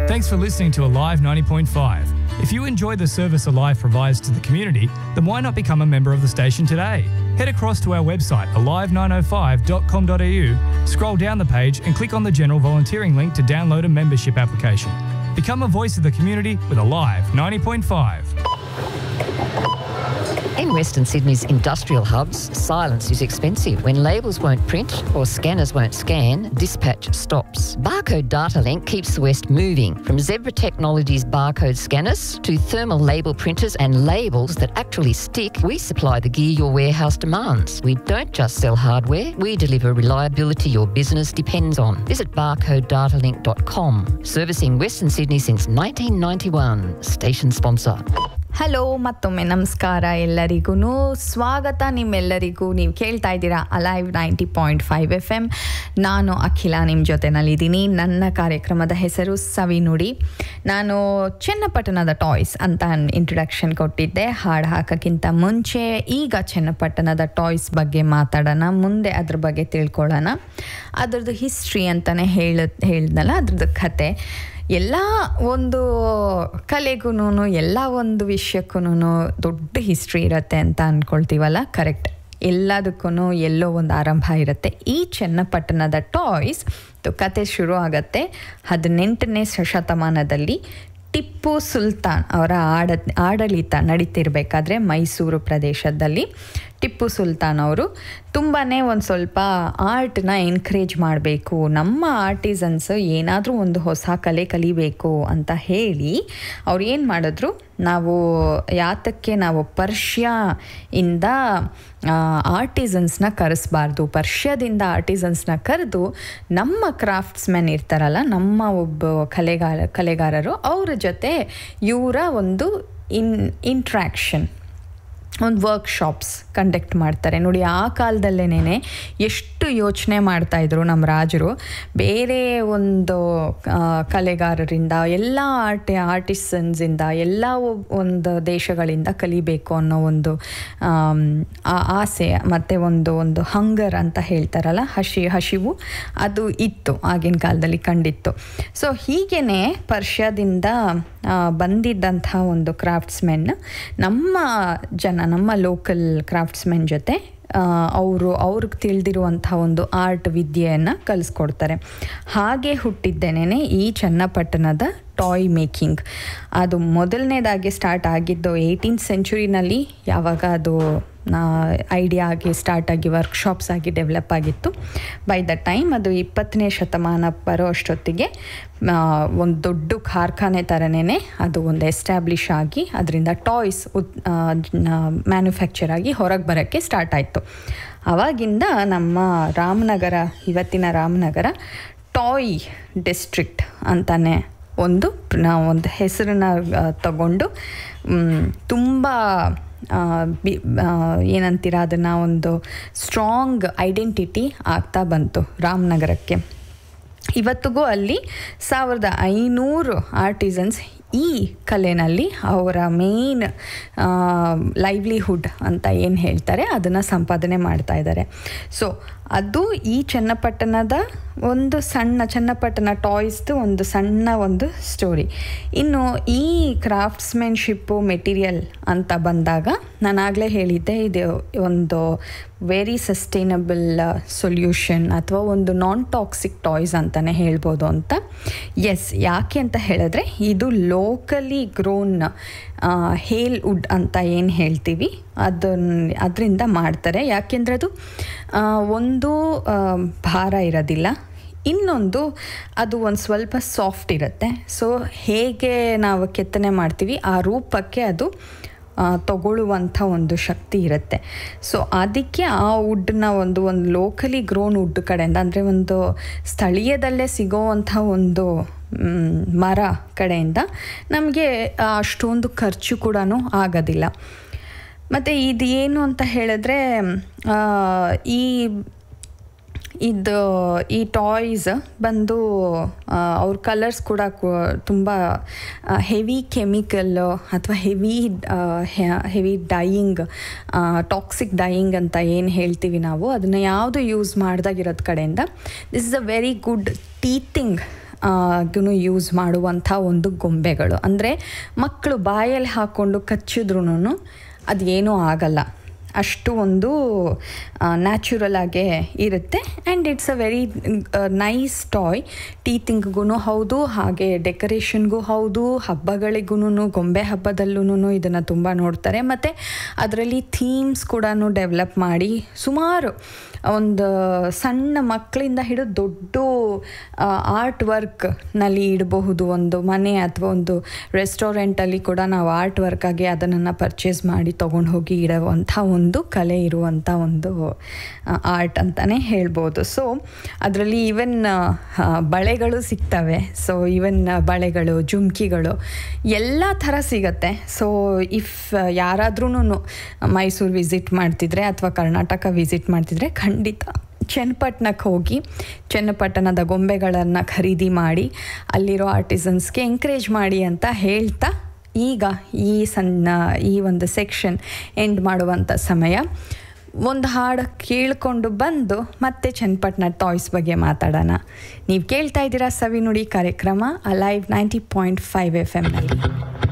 Thanks for listening to Alive 90.5. If you enjoy the service Alive provides to the community, then why not become a member of the station today? Head across to our website, alive905.com.au, scroll down the page, and click on the general volunteering link to download a membership application. Become a voice of the community with Alive 90.5. In Western Sydney's industrial hubs, silence is expensive. When labels won't print or scanners won't scan, dispatch stops. Barcode Data Link keeps the West moving. From Zebra Technologies barcode scanners to thermal label printers and labels that actually stick, we supply the gear your warehouse demands. We don't just sell hardware, we deliver reliability your business depends on. Visit barcodedatalink.com. Servicing Western Sydney since 1991. Station sponsor. Hello ಮತ್ತೊಮ್ಮೆ ನಮಸ್ಕಾರ ಎಲ್ಲರಿಗೂ ಸ್ವಾಗತ ನಿಮ್ಮೆಲ್ಲರಿಗೂ ನೀವು ಕೇಳ್ತಾ ಇದ್ದೀರಾ alive ninety point five F M ನಾನು ಅಖಿಲ ನಿಮ್ಮ ಜೊತೆನಲ್ಲಿದ್ದೀನಿ ನನ್ನ ಕಾರ್ಯಕ್ರಮದ ಹೆಸರು ಸವಿನುಡಿ ನಾನು ಚನ್ನಪಟ್ಟಣದ ಟಾಯ್ಸ್ ಅಂತ ಇಂಟ್ರಡಕ್ಷನ್ ಕೊಟ್ಟಿದ್ದೆ ಹಾಡು ಹಾಕೋಕ್ಕಿಂತ ಮುಂಚೆ ಈಗ ಚನ್ನಪಟ್ಟಣದ ಟಾಯ್ಸ್ ಬಗ್ಗೆ ಮಾತಾಡೋಣ ಮುಂದೆ ಅದ್ರ ಬಗ್ಗೆ ತಿಳ್ಕೊಳ್ಳೋಣ ಅದ್ರದ್ದು ಹಿಸ್ಟ್ರಿ ಅಂತಲೇ ಹೇಳ ಹೇಳಿದ್ನಲ್ಲ ಅದ್ರದ್ದು ಕತೆ ಎಲ್ಲ ಒಂದು ಕಲೆಗೂ ಎಲ್ಲ ಒಂದು ವಿಷಯಕ್ಕೂ ದೊಡ್ಡ ಹಿಸ್ಟ್ರಿ ಇರುತ್ತೆ ಅಂತ ಅಂದ್ಕೊಳ್ತೀವಲ್ಲ ಕರೆಕ್ಟ್ ಎಲ್ಲದಕ್ಕೂ ಎಲ್ಲೋ ಒಂದು ಆರಂಭ ಇರುತ್ತೆ ಈ ಚನ್ನಪಟ್ಟಣದ ಟಾಯ್ಸ್ ಕತೆ ಶುರು ಆಗುತ್ತೆ ಹದಿನೆಂಟನೇ ಶತಮಾನದಲ್ಲಿ ಟಿಪ್ಪು ಸುಲ್ತಾನ್ ಅವರ ಆಡ ಆಡಳಿತ ನಡೀತಿರ್ಬೇಕಾದ್ರೆ ಮೈಸೂರು ಪ್ರದೇಶದಲ್ಲಿ ಟಿಪ್ಪು ಸುಲ್ತಾನ್ ಅವರು ತುಂಬಾ ಒಂದು ಸ್ವಲ್ಪ ಆರ್ಟ್ನ ಎನ್ಕರೇಜ್ ಮಾಡಬೇಕು ನಮ್ಮ ಆರ್ಟಿಸನ್ಸ್ ಏನಾದರೂ ಒಂದು ಹೊಸ ಕಲೆ ಕಲಿಬೇಕು ಅಂತ ಹೇಳಿ ಅವ್ರು ಏನು ಮಾಡಿದ್ರು ನಾವು ಯಾತಕ್ಕೆ ನಾವು ಪರ್ಷ್ಯಾ ಇಂದ ಆರ್ಟಿಸನ್ಸ್ನ ಕರೆಸ್ಬಾರ್ದು ಪರ್ಷ್ಯದಿಂದ ಆರ್ಟಿಸನ್ಸ್ನ ಕರೆದು ನಮ್ಮ ಕ್ರಾಫ್ಟ್ಸ್ಮೆನ್ ಇರ್ತಾರಲ್ಲ ನಮ್ಮ ಒಬ್ಬ ಕಲೆಗಾರ ಕಲೆಗಾರರು ಅವರ ಜೊತೆ ಇವರ ಒಂದು ಇನ್ ಇಂಟ್ರ್ಯಾಕ್ಷನ್ ಒಂದು ವರ್ಕ್ಶಾಪ್ಸ್ ಕಂಡಕ್ಟ್ ಮಾಡ್ತಾರೆ ನೋಡಿ ಆ ಕಾಲದಲ್ಲೇನೆ ಎಷ್ಟು ಯೋಚನೆ ಮಾಡ್ತಾಯಿದ್ರು ನಮ್ಮ ರಾಜರು ಬೇರೆ ಒಂದು ಕಲೆಗಾರರಿಂದ ಎಲ್ಲ ಆರ್ಟಿ ಆರ್ಟಿಸನ್ಸಿಂದ ಎಲ್ಲ ಒಂದು ದೇಶಗಳಿಂದ ಕಲಿಬೇಕು ಅನ್ನೋ ಒಂದು ಆಸೆ ಮತ್ತು ಒಂದು ಒಂದು ಹಂಗರ್ ಅಂತ ಹೇಳ್ತಾರಲ್ಲ ಹಸಿ ಹಸಿವು ಅದು ಇತ್ತು ಆಗಿನ ಕಾಲದಲ್ಲಿ ಕಂಡಿತ್ತು ಸೊ ಹೀಗೇ ಪರ್ಷ್ಯಾದಿಂದ ಬಂದಿದ್ದಂಥ ಒಂದು ಕ್ರಾಫ್ಟ್ಸ್ಮೆನ್ ನಮ್ಮ ಜನ ನಮ್ಮ ಲೋಕಲ್ ಕ್ರಾಫ್ಟ್ಸ್ಮೆನ್ ಜೊತೆ ಅವರು ಅವ್ರಿಗೆ ತಿಳಿದಿರುವಂಥ ಒಂದು ಆರ್ಟ್ ವಿದ್ಯೆಯನ್ನು ಕಲಿಸ್ಕೊಡ್ತಾರೆ ಹಾಗೆ ಹುಟ್ಟಿದ್ದೇನೆ ಈ ಚನ್ನಪಟ್ಟಣದ ಟಾಯ್ ಮೇಕಿಂಗ್ ಅದು ಮೊದಲನೇದಾಗಿ ಸ್ಟಾರ್ಟ್ ಆಗಿದ್ದು ಏಯ್ಟೀನ್ ಸೆಂಚುರಿನಲ್ಲಿ ಯಾವಾಗ ಅದು ಐಡಿಯಾ ಆಗಿ ಸ್ಟಾರ್ಟ್ ಆಗಿ ವರ್ಕ್ಶಾಪ್ಸ್ ಆಗಿ ಡೆವಲಪ್ ಆಗಿತ್ತು ಬೈ ದ ಟೈಮ್ ಅದು ಇಪ್ಪತ್ತನೇ ಶತಮಾನ ಬರೋ ಅಷ್ಟೊತ್ತಿಗೆ ಒಂದು ದೊಡ್ಡ ಕಾರ್ಖಾನೆ ಥರನೇ ಅದು ಒಂದು ಎಸ್ಟ್ಯಾಬ್ಲಿಷ್ ಆಗಿ ಅದರಿಂದ ಟಾಯ್ಸ್ ಉತ್ ಮ್ಯಾನುಫ್ಯಾಕ್ಚರ್ ಆಗಿ ಹೊರಗೆ ಬರೋಕ್ಕೆ ಸ್ಟಾರ್ಟ್ ಆಯಿತು ಆವಾಗಿಂದ ನಮ್ಮ ರಾಮನಗರ ಇವತ್ತಿನ ರಾಮನಗರ ಟಾಯ್ ಡಿಸ್ಟ್ರಿಕ್ಟ್ ಅಂತಲೇ ಒಂದು ನಾವು ಒಂದು ಹೆಸರನ್ನ ತಗೊಂಡು ತುಂಬ ಬಿ ಏನಂತೀರ ಅದನ್ನು ಒಂದು ಸ್ಟ್ರಾಂಗ್ ಐಡೆಂಟಿಟಿ ಆಗ್ತಾ ಬಂತು ರಾಮನಗರಕ್ಕೆ ಇವತ್ತಿಗೂ ಅಲ್ಲಿ ಸಾವಿರದ ಐನೂರು ಆರ್ಟಿಸನ್ಸ್ ಈ ಕಲೆನಲ್ಲಿ ಅವರ ಮೇನ್ ಲೈವ್ಲಿಹುಡ್ ಅಂತ ಏನು ಹೇಳ್ತಾರೆ ಅದನ್ನು ಸಂಪಾದನೆ ಮಾಡ್ತಾ ಇದ್ದಾರೆ ಸೊ ಅದು ಈ ಚನ್ನಪಟ್ಟಣದ ಒಂದು ಸಣ್ಣ ಚನ್ನಪಟ್ಟಣ ಟಾಯ್ಸ್ದು ಒಂದು ಸಣ್ಣ ಒಂದು ಸ್ಟೋರಿ ಇನ್ನು ಈ ಕ್ರಾಫ್ಟ್ಸ್ಮೆನ್ಶಿಪ್ಪು ಮೆಟೀರಿಯಲ್ ಅಂತ ಬಂದಾಗ ನಾನಾಗಲೇ ಹೇಳಿದ್ದೆ ಇದು ಒಂದು ವೆರಿ ಸಸ್ಟೈನಬಲ್ ಸೊಲ್ಯೂಷನ್ ಅಥವಾ ಒಂದು ನಾನ್ ಟಾಕ್ಸಿಕ್ ಟಾಯ್ಸ್ ಅಂತಲೇ ಹೇಳ್ಬೋದು ಅಂತ ಎಸ್ ಯಾಕೆ ಅಂತ ಹೇಳಿದ್ರೆ ಇದು ಲೋಕಲಿ ಗ್ರೋನ್ ಹೇಲ್ ವುಡ್ ಅಂತ ಏನು ಹೇಳ್ತೀವಿ ಅದನ್ನ ಅದರಿಂದ ಮಾಡ್ತಾರೆ ಯಾಕೆಂದರೆ ಅದು ಒಂದು ಭಾರ ಇರೋದಿಲ್ಲ ಇನ್ನೊಂದು ಅದು ಒಂದು ಸ್ವಲ್ಪ ಸಾಫ್ಟ್ ಇರುತ್ತೆ ಸೊ ಹೇಗೆ ನಾವು ಕೆತ್ತನೆ ಮಾಡ್ತೀವಿ ಆ ರೂಪಕ್ಕೆ ಅದು ತಗೊಳ್ಳುವಂಥ ಒಂದು ಶಕ್ತಿ ಇರುತ್ತೆ ಸೊ ಅದಕ್ಕೆ ಆ ವುಡ್ನ ಒಂದು ಒಂದು ಲೋಕಲಿ ಗ್ರೋನ್ ವುಡ್ ಕಡೆಯಿಂದ ಅಂದರೆ ಒಂದು ಸ್ಥಳೀಯದಲ್ಲೇ ಸಿಗೋವಂಥ ಒಂದು ಮರ ಕಡೆಯಿಂದ ನಮಗೆ ಅಷ್ಟೊಂದು ಖರ್ಚು ಕೂಡ ಆಗೋದಿಲ್ಲ ಮತ್ತು ಇದು ಏನು ಅಂತ ಹೇಳಿದ್ರೆ ಈ ಇದು ಈ ಟಾಯ್ಸ್ ಬಂದು ಅವ್ರ ಕಲರ್ಸ್ ಕೂಡ ತುಂಬ ಹೆವಿ ಕೆಮಿಕಲ್ಲು ಅಥವಾ heavy heavy dyeing toxic dyeing ಅಂತ ಏನು ಹೇಳ್ತೀವಿ ನಾವು ಅದನ್ನು ಯಾವುದು ಯೂಸ್ ಮಾಡ್ದಾಗಿರೋದು ಕಡೆಯಿಂದ this is a very good teething ಗೂ ಯೂಸ್ ಮಾಡುವಂಥ ಒಂದು ಗೊಂಬೆಗಳು ಅಂದರೆ ಮಕ್ಕಳು ಬಾಯಲ್ಲಿ ಹಾಕ್ಕೊಂಡು ಕಚ್ಚಿದ್ರೂ ಅದು ಏನೂ ಆಗಲ್ಲ ಅಷ್ಟು ಒಂದು ನ್ಯಾಚುರಲ್ ಆಗೇ ಇರುತ್ತೆ and it's a very nice toy ಟೀತಿಂಗ್ಗೂ ಹೌದು ಹಾಗೆ ಡೆಕೋರೇಷನ್ಗೂ ಹೌದು ಹಬ್ಬಗಳಿಗೂ ಗೊಂಬೆ ಹಬ್ಬದಲ್ಲೂ ಇದನ್ನು ತುಂಬ ನೋಡ್ತಾರೆ ಮತ್ತು ಅದರಲ್ಲಿ ಥೀಮ್ಸ್ ಕೂಡ ಡೆವಲಪ್ ಮಾಡಿ ಸುಮಾರು ಒಂದು ಸಣ್ಣ ಮಕ್ಕಳಿಂದ ಹಿಡಿದು ದೊಡ್ಡ ಆರ್ಟ್ ವರ್ಕ್ನಲ್ಲಿ ಇಡಬಹುದು ಒಂದು ಮನೆ ಅಥವಾ ಒಂದು ರೆಸ್ಟೋರೆಂಟಲ್ಲಿ ಕೂಡ ನಾವು ಆರ್ಟ್ ವರ್ಕಾಗಿ ಅದನ್ನು ಪರ್ಚೇಸ್ ಮಾಡಿ ತೊಗೊಂಡು ಹೋಗಿ ಇಡುವಂಥ ಒಂದು ಕಲೆ ಇರುವಂಥ ಒಂದು ಆರ್ಟ್ ಅಂತಲೇ ಹೇಳ್ಬೋದು ಸೊ ಅದರಲ್ಲಿ ಈವನ್ ಬಳೆಗಳು ಸಿಗ್ತವೆ ಸೊ ಈವನ್ ಬಳೆಗಳು ಜುಮ್ಕಿಗಳು ಎಲ್ಲ ಥರ ಸಿಗತ್ತೆ ಸೊ ಇಫ್ ಯಾರಾದ್ರೂ ಮೈಸೂರು ವಿಸಿಟ್ ಮಾಡ್ತಿದ್ರೆ ಅಥವಾ ಕರ್ನಾಟಕ ವಿಸಿಟ್ ಮಾಡ್ತಿದ್ರೆ ಖಂಡಿತ ಚನ್ನಪಟ್ಟಣಕ್ಕೆ ಹೋಗಿ ಚನ್ನಪಟ್ಟಣದ ಗೊಂಬೆಗಳನ್ನು ಖರೀದಿ ಮಾಡಿ ಅಲ್ಲಿರೋ ಆರ್ಟಿಸನ್ಸ್ಗೆ ಎಂಕರೇಜ್ ಮಾಡಿ ಅಂತ ಹೇಳ್ತಾ ಈಗ ಈ ಸಣ್ಣ ಈ ಒಂದು ಸೆಕ್ಷನ್ ಎಂಡ್ ಮಾಡುವಂಥ ಸಮಯ ಒಂದು ಹಾಡು ಕೇಳಿಕೊಂಡು ಬಂದು ಮತ್ತೆ ಚನ್ನಪಟ್ಟಣ ಟಾಯ್ಸ್ ಬಗ್ಗೆ ಮಾತಾಡೋಣ ನೀವು ಕೇಳ್ತಾ ಇದ್ದೀರಾ ಸವಿನುಡಿ ಕಾರ್ಯಕ್ರಮ alive ninety point five F ಎಮ್ನಲ್ಲಿ